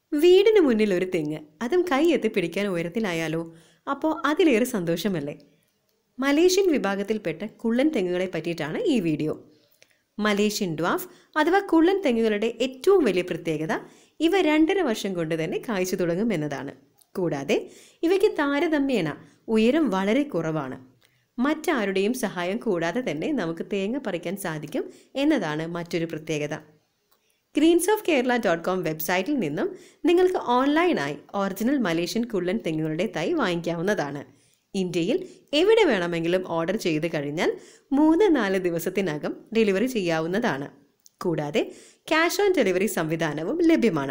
വീടിന് മുന്നിൽ ഒരു തെങ്ങ് അതും കൈ എത്തി പിടിക്കാൻ ഉയരത്തിലായാലോ അപ്പോൾ അതിലേറെ സന്തോഷമല്ലേ മലേഷ്യൻ വിഭാഗത്തിൽപ്പെട്ട കുള്ളൻ തെങ്ങുകളെ പറ്റിയിട്ടാണ് ഈ വീഡിയോ മലേഷ്യൻ ഡ്വാഫ് അഥവാ കുള്ളൻ തെങ്ങുകളുടെ ഏറ്റവും വലിയ പ്രത്യേകത ഇവ രണ്ടര വർഷം കൊണ്ട് തന്നെ കായ്ച്ചു തുടങ്ങും എന്നതാണ് കൂടാതെ ഇവയ്ക്ക് താരതമ്യേന ഉയരം വളരെ കുറവാണ് മറ്റാരുടെയും സഹായം കൂടാതെ തന്നെ നമുക്ക് തേങ്ങ പറിക്കാൻ സാധിക്കും എന്നതാണ് മറ്റൊരു പ്രത്യേകത greens of Kerala dot com വെബ്സൈറ്റിൽ നിന്നും നിങ്ങൾക്ക് ഓൺലൈനായി ഒറിജിനൽ മലേഷ്യൻ കുള്ളൻ തെങ്ങുകളുടെ തൈ വാങ്ങിക്കാവുന്നതാണ് ഇന്ത്യയിൽ എവിടെ വേണമെങ്കിലും ഓർഡർ ചെയ്ത് കഴിഞ്ഞാൽ മൂന്ന് നാല് ദിവസത്തിനകം ഡെലിവറി ചെയ്യാവുന്നതാണ് കൂടാതെ ക്യാഷ് ഓൺ ഡെലിവറി സംവിധാനവും ലഭ്യമാണ്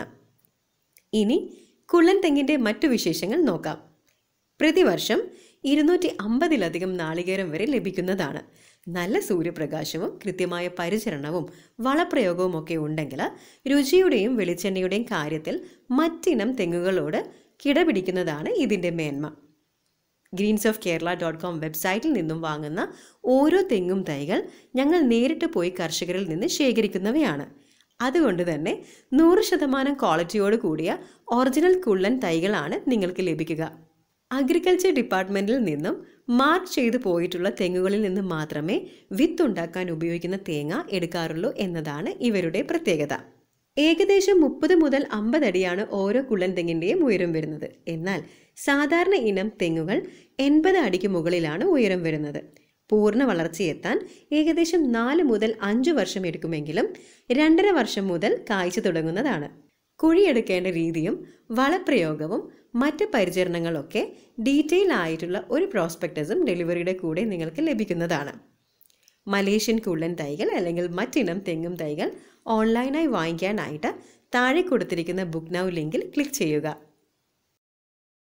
ഇനി കുള്ളൻ തെങ്ങിൻ്റെ മറ്റു വിശേഷങ്ങൾ നോക്കാം പ്രതിവർഷം ഇരുന്നൂറ്റി അമ്പതിലധികം നാളികേരം വരെ ലഭിക്കുന്നതാണ് നല്ല സൂര്യപ്രകാശവും കൃത്യമായ പരിചരണവും വളപ്രയോഗവും ഒക്കെ ഉണ്ടെങ്കിൽ രുചിയുടെയും വെളിച്ചെണ്ണയുടെയും കാര്യത്തിൽ മറ്റിനം തെങ്ങുകളോട് കിടപിടിക്കുന്നതാണ് ഇതിൻ്റെ മേന്മ greens of Kerala dot com വെബ്സൈറ്റിൽ നിന്നും വാങ്ങുന്ന ഓരോ തെങ്ങും തൈകൾ ഞങ്ങൾ നേരിട്ട് പോയി കർഷകരിൽ നിന്ന് ശേഖരിക്കുന്നവയാണ് അതുകൊണ്ട് തന്നെ നൂറ് ശതമാനം ക്വാളിറ്റിയോട് കൂടിയ ഒറിജിനൽ കുള്ളൻ തൈകളാണ് നിങ്ങൾക്ക് ലഭിക്കുക അഗ്രികൾച്ചർ ഡിപ്പാർട്ട്മെൻറ്റിൽ നിന്നും മാർക്ക് ചെയ്തു പോയിട്ടുള്ള തെങ്ങുകളിൽ നിന്ന് മാത്രമേ വിത്തുണ്ടാക്കാൻ ഉപയോഗിക്കുന്ന തേങ്ങ എടുക്കാറുള്ളൂ എന്നതാണ് ഇവരുടെ പ്രത്യേകത ഏകദേശം മുപ്പത് മുതൽ അമ്പത് അടിയാണ് ഓരോ കുള്ളൻ തെങ്ങിൻ്റെയും ഉയരം വരുന്നത് എന്നാൽ സാധാരണ ഇനം തെങ്ങുകൾ എൺപത് അടിക്ക് മുകളിലാണ് ഉയരം വരുന്നത് പൂർണ്ണ വളർച്ചയെത്താൻ ഏകദേശം നാല് മുതൽ അഞ്ച് വർഷം എടുക്കുമെങ്കിലും രണ്ടര വർഷം മുതൽ കായ്ച്ചു തുടങ്ങുന്നതാണ് കുഴിയെടുക്കേണ്ട രീതിയും വളപ്രയോഗവും മറ്റ് പരിചരണങ്ങളൊക്കെ ഡീറ്റെയിൽ ആയിട്ടുള്ള ഒരു പ്രോസ്പെക്ടസും ഡെലിവറിയുടെ കൂടെ നിങ്ങൾക്ക് ലഭിക്കുന്നതാണ് മലേഷ്യൻ കുള്ളൻ തൈകൾ അല്ലെങ്കിൽ മറ്റിനം തെങ്ങും തൈകൾ ഓൺലൈനായി വാങ്ങിക്കാനായിട്ട് താഴെ കൊടുത്തിരിക്കുന്ന ബുക്ക് നൗ ലിങ്കിൽ ക്ലിക്ക് ചെയ്യുക